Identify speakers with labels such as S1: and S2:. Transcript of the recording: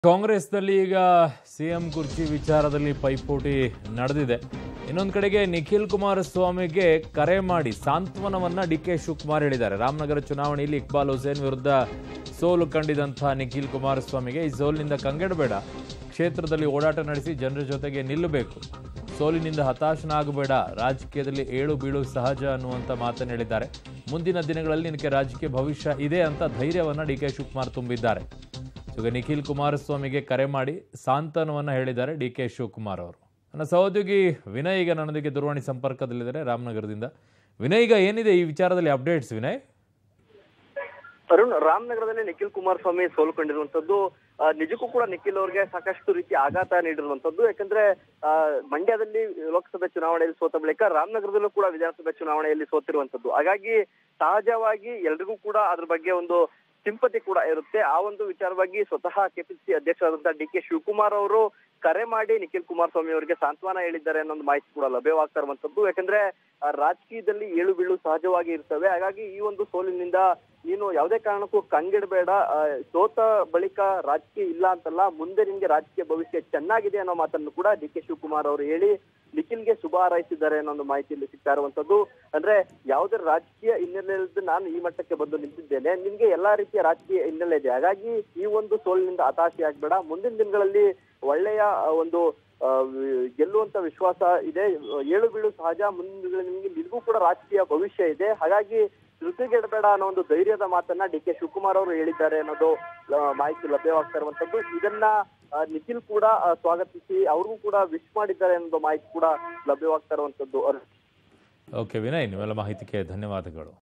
S1: ಕಾಂಗ್ರೆಸ್ನಲ್ಲಿ ಈಗ ಸಿಎಂ ಕುರ್ಚಿ ವಿಚಾರದಲ್ಲಿ ಪೈಪೋಟಿ ನಡೆದಿದೆ ಇನ್ನೊಂದು ಕಡೆಗೆ ನಿಖಿಲ್ ಕುಮಾರಸ್ವಾಮಿಗೆ ಕರೆ ಮಾಡಿ ಸಾಂತ್ವನವನ್ನ ಡಿ ಕೆ ಶಿವಕುಮಾರ್ ಹೇಳಿದ್ದಾರೆ ರಾಮನಗರ ಚುನಾವಣೆಯಲ್ಲಿ ಇಕ್ಬಾಲ್ ಹುಸೇನ್ ವಿರುದ್ಧ ಸೋಲು ಕಂಡಿದಂತಹ ನಿಖಿಲ್ ಕುಮಾರಸ್ವಾಮಿಗೆ ಈ ಸೋಲಿನಿಂದ ಕಂಗೆಡಬೇಡ ಕ್ಷೇತ್ರದಲ್ಲಿ ಓಡಾಟ ನಡೆಸಿ ಜನರ ಜೊತೆಗೆ ನಿಲ್ಲಬೇಕು ಸೋಲಿನಿಂದ ಹತಾಶನಾಗಬೇಡ ರಾಜಕೀಯದಲ್ಲಿ ಏಳು ಬೀಳು ಸಹಜ ಅನ್ನುವಂಥ ಮಾತನ್ನು ಹೇಳಿದ್ದಾರೆ ಮುಂದಿನ ದಿನಗಳಲ್ಲಿ ನಿನಗೆ ರಾಜಕೀಯ ಭವಿಷ್ಯ ಇದೆ ಅಂತ ಧೈರ್ಯವನ್ನ ಡಿ ಕೆ ಶಿವಕುಮಾರ್ ತುಂಬಿದ್ದಾರೆ ಈಗ ನಿಖಿಲ್ ಕುಮಾರಸ್ವಾಮಿಗೆ ಕರೆ ಮಾಡಿ ಸಾಂತ್ವನವನ್ನ ಹೇಳಿದ್ದಾರೆ ಡಿ ಕೆ ಶಿವಕುಮಾರ್ ಅವರು ನನ್ನ ಸಹೋದ್ಯೋಗಿ ವಿನಯ್ ಈಗ ನನ್ನೊಂದಿಗೆ ದೂರವಾಣಿ ಸಂಪರ್ಕದಲ್ಲಿದ್ದಾರೆ ರಾಮನಗರದಿಂದ ವಿನಯ್ ಈಗ ಏನಿದೆ ಈ ವಿಚಾರದಲ್ಲಿ ಅಪ್ಡೇಟ್ಸ್ ವಿನಯ್
S2: ಅರುಣ್ ರಾಮನಗರದಲ್ಲಿ ನಿಖಿಲ್ ಕುಮಾರಸ್ವಾಮಿ ಸೋಲುಕೊಂಡಿರುವಂತದ್ದು ಆ, ನಿಜಕ್ಕೂ ಕೂಡ ನಿಖಿಲ್ ಅವ್ರಿಗೆ ಸಾಕಷ್ಟು ರೀತಿ ಆಘಾತ ನೀಡಿರುವಂತದ್ದು ಯಾಕಂದ್ರೆ ಆ, ಮಂಡ್ಯದಲ್ಲಿ ಲೋಕಸಭೆ ಚುನಾವಣೆಯಲ್ಲಿ ಸೋತ ಬಳಿಕ ರಾಮನಗರದಲ್ಲೂ ಕೂಡ ವಿಧಾನಸಭೆ ಚುನಾವಣೆಯಲ್ಲಿ ಸೋತಿರುವಂತದ್ದು ಹಾಗಾಗಿ ಸಹಜವಾಗಿ ಎಲ್ರಿಗೂ ಕೂಡ ಅದ್ರ ಬಗ್ಗೆ ಒಂದು ಸಿಂಪತಿ ಕೂಡ ಇರುತ್ತೆ ಆ ಒಂದು ವಿಚಾರವಾಗಿ ಸ್ವತಃ ಕೆಪಿಸಿಸಿ ಅಧ್ಯಕ್ಷರಾದಂತಹ ಡಿ ಕೆ ಶಿವಕುಮಾರ್ ಅವರು ಕರೆ ಮಾಡಿ ನಿಖಿಲ್ ಕುಮಾರಸ್ವಾಮಿ ಅವರಿಗೆ ಸಾಂತ್ವನ ಹೇಳಿದ್ದಾರೆ ಅನ್ನೋ ಒಂದು ಮಾಹಿತಿ ಕೂಡ ಲಭ್ಯವಾಗ್ತಾ ಇರುವಂತದ್ದು ಯಾಕಂದ್ರೆ ಆ, ರಾಜಕೀಯದಲ್ಲಿ ಏಳು ಬೀಳು ಸಹಜವಾಗಿ ಇರ್ತವೆ ಹಾಗಾಗಿ ಈ ಒಂದು ಸೋಲಿನಿಂದ ನೀನು ಯಾವುದೇ ಕಾರಣಕ್ಕೂ ಕಂಗೆಡಬೇಡ ಆ, ಸೋತ ಬಳಿಕ ರಾಜಕೀಯ ಇಲ್ಲ ಅಂತಲ್ಲ ಮುಂದೆ ನಿಮ್ಗೆ ರಾಜಕೀಯ ಭವಿಷ್ಯ ಚೆನ್ನಾಗಿದೆ ಅನ್ನೋ ಮಾತನ್ನು ಕೂಡ ಡಿ ಕೆ ಶಿವಕುಮಾರ್ ಅವರು ಹೇಳಿ ನಿಖಿಲ್ಗೆ ಶುಭ ಹಾರೈಸಿದ್ದಾರೆ ಅನ್ನೋ ಒಂದು ಮಾಹಿತಿಯಲ್ಲಿ ಸಿಗ್ತಾ ಇರುವಂತದ್ದು ಅಂದ್ರೆ ಯಾವುದೇ ರಾಜಕೀಯ ಹಿನ್ನೆಲೆ ಇಲ್ಲದೆ ನಾನು ಈ ಮಟ್ಟಕ್ಕೆ ಬಂದು ನಿಂತಿದ್ದೇನೆ ನಿಮ್ಗೆ ಎಲ್ಲಾ ರೀತಿಯ ರಾಜಕೀಯ ಹಿನ್ನೆಲೆ ಇದೆ ಹಾಗಾಗಿ ಈ ಒಂದು ಸೋಲಿನಿಂದ ಹತಾಶೆ ಆಗ್ಬೇಡ ಮುಂದಿನ ದಿನಗಳಲ್ಲಿ ಒಳ್ಳೆಯ ಆ, ಒಂದು ಆ, ವಿ- ಗೆಲ್ಲುವಂತ ವಿಶ್ವಾಸ ಇದೆ ಏಳು ಬೀಳು ಸಹಜ ಮುಂದಿನ ದಿನಗಳಲ್ಲಿ ನಿಮ್ಗೆ ನಿಮಗೂ ಕೂಡ ರಾಜಕೀಯ ಭವಿಷ್ಯ ಇದೆ ಹಾಗಾಗಿ ಧೃತಿಗೆಡಬೇಡ ಅನ್ನೋ ಒಂದು ಧೈರ್ಯದ ಮಾತನ್ನ ಡಿ ಕೆ ಶಿವಕುಮಾರ್ ಅವರು ಹೇಳಿದ್ದಾರೆ ಅನ್ನೋದು ಆ, ಮಾಹಿತಿ ಲಭ್ಯವಾಗ್ತಾ ಇರುವಂತದ್ದು ಇದನ್ನ ಆ, ನಿಖಿಲ್ ಕೂಡ ಆ, ಸ್ವಾಗತಿಸಿ ಅವ್ರಿಗೂ ಕೂಡ ವಿಶ್ ಮಾಡಿದ್ದಾರೆ ಅನ್ನೋ ಮಾಹಿತಿ ಕೂಡ ಲಭ್ಯವಾಗ್ತಾ ಇರುವಂತದ್ದು
S1: ಓಕೆ ವಿನಯ್ ನಿಮ್ಮೆಲ್ಲ ಮಾಹಿತಿಗೆ ಧನ್ಯವಾದಗಳು